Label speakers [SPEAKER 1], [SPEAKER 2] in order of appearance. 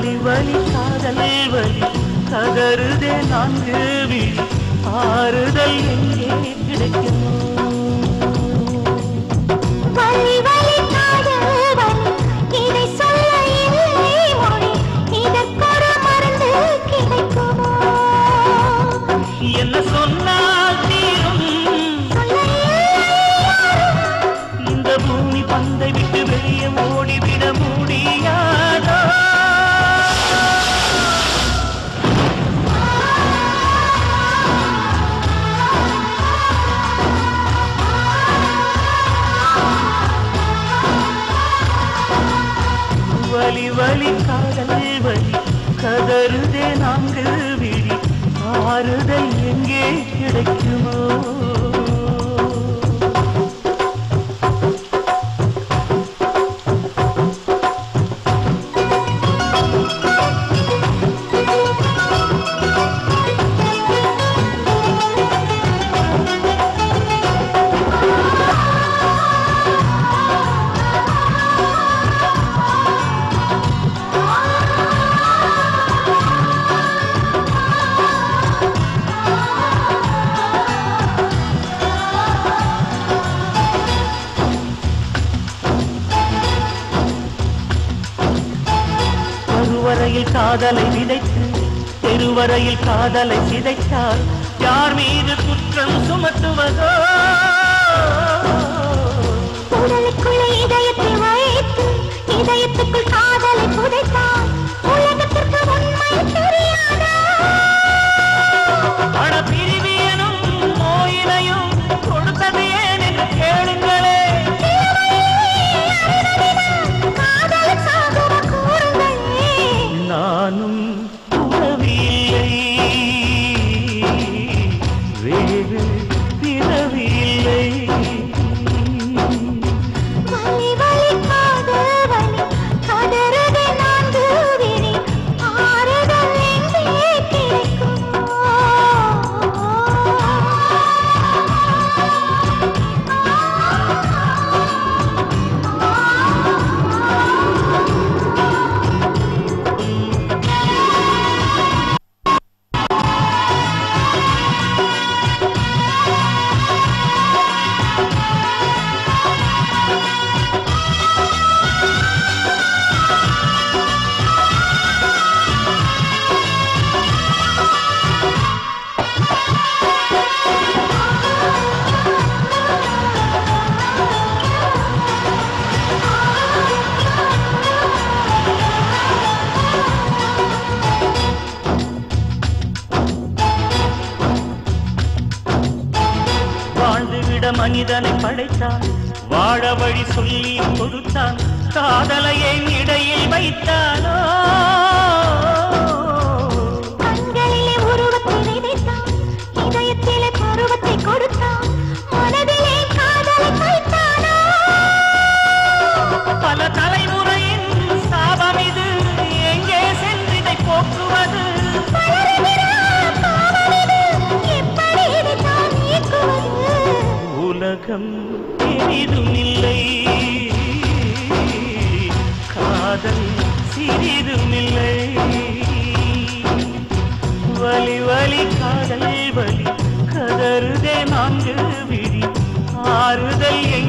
[SPEAKER 1] வலி வலி காதல் வலி கதறுதே நான்கு விழி ஆறுதல் எங்கே கிடைக்குமோ
[SPEAKER 2] வலி வலி காதல் வலி இதை சொல்ல இல்லை மொழி இதற்கொரு மருந்து கிடைக்குமோ
[SPEAKER 1] என்ன சொன்னால் தீரும்
[SPEAKER 2] சொல்ல இல்லை யாரும்
[SPEAKER 1] இந்த பூமி பந்தை விட்டு வெளியே ஓடிவிட முடியாதோ வலி வலி காதல் வலி கதறுதே நான்கு விழி ஆறுதல் எங்கே கிடைக்குமோ கருவறையில் காதலை விதைத்து தெருவரையில் காதலை சிதைத்தால் யார் மீது குற்றம் சுமத்துவதோ
[SPEAKER 2] உடலுக்குள்ளே இதயத்தை வைத்து இதயத்துக்குள் காதலை புதைத்தால் உலகத்திற்கு உண்மை தெரியாதா
[SPEAKER 1] பண பிரிவியனும் நோயினையும் கொடுத்தது ஏன் என்று கேளுங்களே
[SPEAKER 2] காதல் சாகுற கூறுங்களே
[SPEAKER 1] நானும் உறவில்லை வேறு பிறவில்லை
[SPEAKER 2] வலி வலி காதல் வலி கதறுதே நான்கு விழி ஆறுதல் எங்கே கிடைக்குமோ
[SPEAKER 1] வாழ்ந்துவிட மனிதனை படைத்தான் வாழ வழி சொல்லி கொடுத்தான் காதலையை இடையில் வைத்தானோ
[SPEAKER 2] கண்களிலே உருவத்தை விதைத்தான் இதயத்திலே பருவத்தை கொடுத்தான் மனதிலே காதலை வைத்தானோ
[SPEAKER 1] பல தலைமுறையின் சாபம் இது எங்கே சென்றிதை போக்குவது
[SPEAKER 2] வளருகிற பாவமிது, எப்படி இதைத்தான் நீக்குவது
[SPEAKER 1] உலகம் பெரிதும் இல்லை காதல் சிறிதும் இல்லை வலி வலி காதல் வலி கதறுதே நான்கு விழி ஆறுதல் எங்கே